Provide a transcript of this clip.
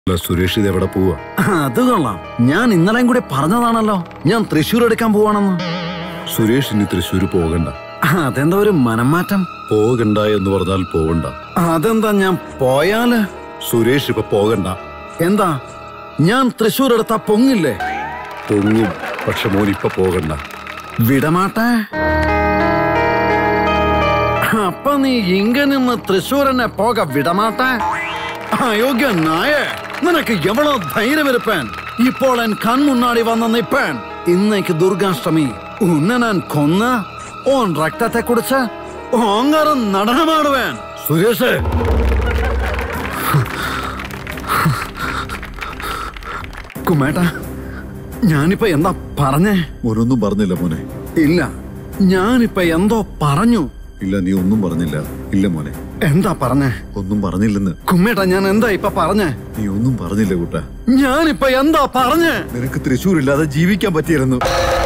അല്ല സുരേഷ് ഇത് എവിടെ പോവാ അത് കൊള്ളാം ഞാൻ ഇന്നലെയും കൂടി പറഞ്ഞതാണല്ലോ ഞാൻ തൃശ്ശൂർ എടുക്കാൻ പോവാണെന്ന് സുരേഷ് ഇനി തൃശ്ശൂർ പോകണ്ട അതെന്താ ഒരു മനംമാറ്റം പോകണ്ട എന്ന് പറഞ്ഞാൽ പോകണ്ട അതെന്താ ഞാൻ പോയാല് സുരേഷ് ഇപ്പൊ പോകണ്ട എന്താ ഞാൻ തൃശ്ശൂർ എടുത്താ പൊങ്ങില്ലേ പൊങ്ങും പക്ഷെ മോൻ ഇപ്പൊ പോകണ്ട വിടമാട്ടെ അപ്പൊ നീ ഇങ്ങ നിന്ന് തൃശ്ശൂരനെ പോക വിടമാട്ടെ അയോഗ്യ നായ നിനക്ക് എവളോ ധൈര്യം ഇരുപ്പേൻ ഇപ്പോൾ എൻ കൺമുന്നാടി വന്ന് നിപ്പേൻ ഇന്നേക്ക് ദുർഗാഷ്ടമി ഉന്നെ ഞാൻ കൊന്ന് ഓൻ രക്തത്തെ കുടിച്ച് ഓങ്ങറും നടനമാടുവേൻ സുരേഷ് കുമേട്ട ഞാനിപ്പോ എന്താ പറഞ്ഞേ മോനൊന്നും പറഞ്ഞില്ല മോനെ ഇല്ല ഞാനിപ്പോ എന്തോ പറഞ്ഞു ഇല്ല നീ ഒന്നും പറഞ്ഞില്ല ഇല്ല മോനെ എന്താ പറഞ്ഞേ ഒന്നും പറഞ്ഞില്ലെന്ന് കുമ്മേട്ട ഞാൻ എന്താ ഇപ്പൊ പറഞ്ഞേ നീ ഒന്നും പറഞ്ഞില്ല കൂട്ട ഞാനിപ്പോ എന്താ പറഞ്ഞേ നിനക്ക് തൃശ്ശൂർ ഇല്ലാതെ ജീവിക്കാൻ പറ്റിയിരുന്നു